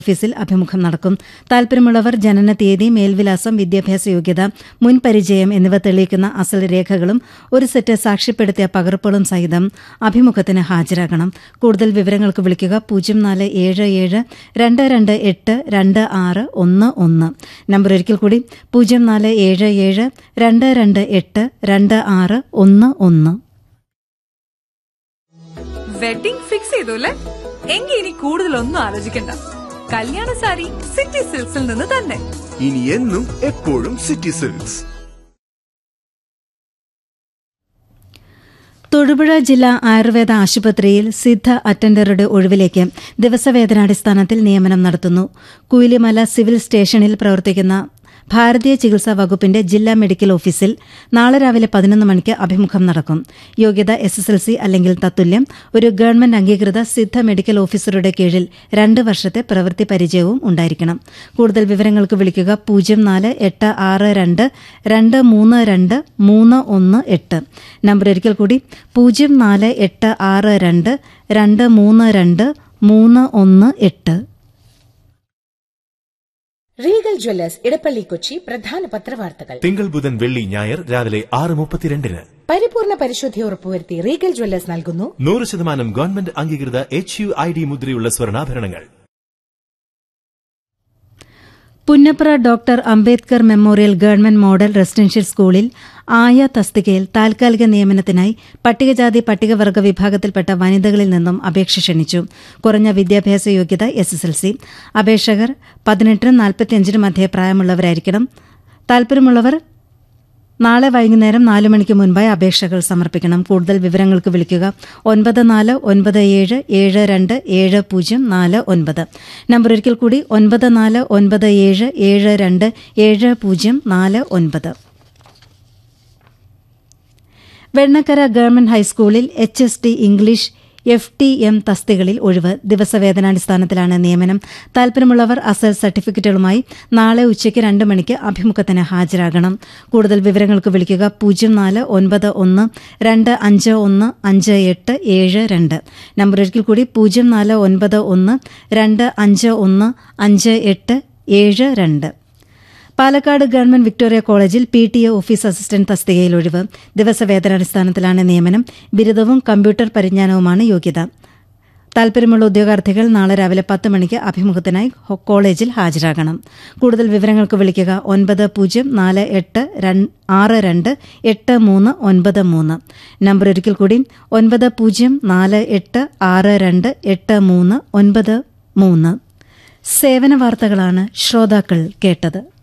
ഓഫീസിൽ അഭിമുഖം നടക്കും താൽപര്യമുള്ളവർ ജനന തീയതി മേൽവിലാസം വിദ്യാഭ്യാസ യോഗ്യത മുൻ പരിചയം എന്നിവ തെളിയിക്കുന്ന അസൽ രേഖകളും ഒരു സെറ്റ് സാക്ഷ്യപ്പെടുത്തിയ പകർപ്പുകളും സഹിതം അഭിമുഖത്തിന് ഹാജരാകണം കൂടുതൽ വിവരങ്ങൾക്ക് വിളിക്കുക പൂജ്യം നാല് ഏഴ് ഏഴ് രണ്ട് രണ്ട് എട്ട് രണ്ട് ആറ് ഒന്ന് ഒന്ന് നമ്പർ ഒരിക്കൽ കൂടി പൂജ്യം നാല് ഏഴ് ഏഴ് രണ്ട് രണ്ട് എട്ട് രണ്ട് ആറ് ഒന്ന് ഒന്ന് വെഡിംഗ് ഫിക്സ് ചെയ്തു അല്ലേ എങ്കിൽ ഇനി കൂടുതലൊന്നും ആലോചിക്കണ്ട കല്യാണ സാരി സിറ്റി സിൽക്സിൽ നിന്ന് തന്നെ ഇനി എന്നും എപ്പോഴും സിറ്റി സിൽക്സ് തൊടുപുഴ ജില്ലാ ആയുർവേദ ആശുപത്രിയിൽ സിദ്ധ അറ്റൻഡറുടെ ഒഴിവിലേക്ക് ദിവസവേതനാടിസ്ഥാനത്തിൽ നിയമനം നടത്തുന്നു കുയിലിമല സിവിൽ സ്റ്റേഷനിൽ പ്രവർത്തിക്കുന്ന ഭാരതീയ ചികിത്സാ വകുപ്പിന്റെ ജില്ലാ മെഡിക്കൽ ഓഫീസിൽ നാളെ രാവിലെ പതിനൊന്ന് മണിക്ക് അഭിമുഖം നടക്കും യോഗ്യത എസ് എസ് എൽ സി അല്ലെങ്കിൽ തത്തുല്യം ഒരു ഗവൺമെന്റ് അംഗീകൃത സിദ്ധ മെഡിക്കൽ ഓഫീസറുടെ കീഴിൽ രണ്ട് വർഷത്തെ പ്രവൃത്തി പരിചയവും ഉണ്ടായിരിക്കണം കൂടുതൽ വിവരങ്ങൾക്ക് വിളിക്കുക പൂജ്യം നാല് എട്ട് ആറ് രണ്ട് രണ്ട് മൂന്ന് രണ്ട് മൂന്ന് ഒന്ന് എട്ട് നമ്പർ ഒരിക്കൽ കൂടി പൂജ്യം നാല് എട്ട് ആറ് രണ്ട് രണ്ട് മൂന്ന് രണ്ട് മൂന്ന് ഒന്ന് എട്ട് റീഗൽ ജ്വല്ലേഴ്സ് ഇടപ്പള്ളി കൊച്ചി പ്രധാന പത്രവാർത്തകൾ തിങ്കൾ ബുധൻ വെള്ളി ഞായർ രാവിലെ ആറ് മുപ്പത്തിരണ്ടിന് പരിപൂർണ പരിശുദ്ധി ഉറപ്പുവരുത്തി റീഗൽ ജ്വല്ലേഴ്സ് നൽകുന്നു നൂറ് ശതമാനം ഗവൺമെന്റ് അംഗീകൃത എച്ച് യു ഐ ഡി മുദ്രയുള്ള സ്വർണ്ണാഭരണങ്ങൾ Punnapra doctor Ambedkar memorial government model residential സ്കൂളിൽ ആയ തസ്തികയിൽ താൽക്കാലിക നിയമനത്തിനായി പട്ടികജാതി പട്ടികവർഗ വിഭാഗത്തിൽപ്പെട്ട വനിതകളിൽ നിന്നും അപേക്ഷ ക്ഷണിച്ചു കുറഞ്ഞ വിദ്യാഭ്യാസ യോഗ്യത എസ് എസ് എൽ സി അപേക്ഷകർ പതിനെട്ടിനും നാൽപ്പത്തിയഞ്ചിനും മധ്യേ പ്രായമുള്ളവരായിരിക്കണം താൽപര്യമുള്ളവർ നാളെ വൈകുന്നേരം നാല് മണിക്ക് മുൻപായി അപേക്ഷകൾ സമർപ്പിക്കണം കൂടുതൽ വിവരങ്ങൾക്ക് വിളിക്കുക ഒൻപത് നാല് ഒൻപത് ഏഴ് ഏഴ് രണ്ട് ഏഴ് പൂജ്യം നാല് ഒൻപത് നമ്പർ ഒരിക്കൽ കൂടി ഒൻപത് നാല് ഒൻപത് ഏഴ് ഏഴ് രണ്ട് ഏഴ് പൂജ്യം നാല് ഒൻപത് വെണ്ണക്കര ഗവൺമെന്റ് ഹൈസ്കൂളിൽ H S T English F T M തസ്തികളിൽ ഒഴിവ് ദിവസവേതനാടിസ്ഥാനത്തിലാണ് നിയമനം താൽപര്യമുള്ളവർ അസൽ സർട്ടിഫിക്കറ്റുകളുമായി നാളെ ഉച്ചയ്ക്ക് രണ്ട് മണിക്ക് അഭിമുഖത്തിന് ഹാജരാകണം കൂടുതൽ വിവരങ്ങൾക്ക് വിളിക്കുക പൂജ്യം നാല് ഒൻപത് ഒന്ന് രണ്ട് അഞ്ച് ഒന്ന് അഞ്ച് എട്ട് ഏഴ് രണ്ട് നമ്പർ ഒരിക്കൽ കൂടി പൂജ്യം നാല് ഒൻപത് ഒന്ന് രണ്ട് അഞ്ച് ഒന്ന് അഞ്ച് എട്ട് ഏഴ് രണ്ട് പാലക്കാട് ഗവൺമെന്റ് വിക്ടോറിയ കോളേജിൽ P T A office assistant തസ്തികയിൽ ഒഴിവ് ദിവസവേതനാടിസ്ഥാനത്തിലാണ് നിയമനം ബിരുദവും കമ്പ്യൂട്ടർ പരിജ്ഞാനവുമാണ് യോഗ്യത താൽപര്യമുള്ള ഉദ്യോഗാർത്ഥികൾ നാളെ രാവിലെ പത്ത് മണിക്ക് അഭിമുഖത്തിനായി ഹോ- കോളേജിൽ ഹാജരാകണം കൂടുതൽ വിവരങ്ങൾക്ക് വിളിക്കുക ഒൻപത് പൂജ്യം നാല് എട്ട് രൺ- ആറ് രണ്ട് എട്ട് മൂന്ന് ഒൻപത് മൂന്ന് നമ്പർ ഒരിക്കൽ കൂടി ഒൻപത് പൂജ്യം നാല് എട്ട് ആറ് രണ്ട് എട്ട് മൂന്ന് ഒൻപത് മൂന്ന് സേവന വാർത്തകളാണ് ശ്രോതാക്കൾ കേട്ടത്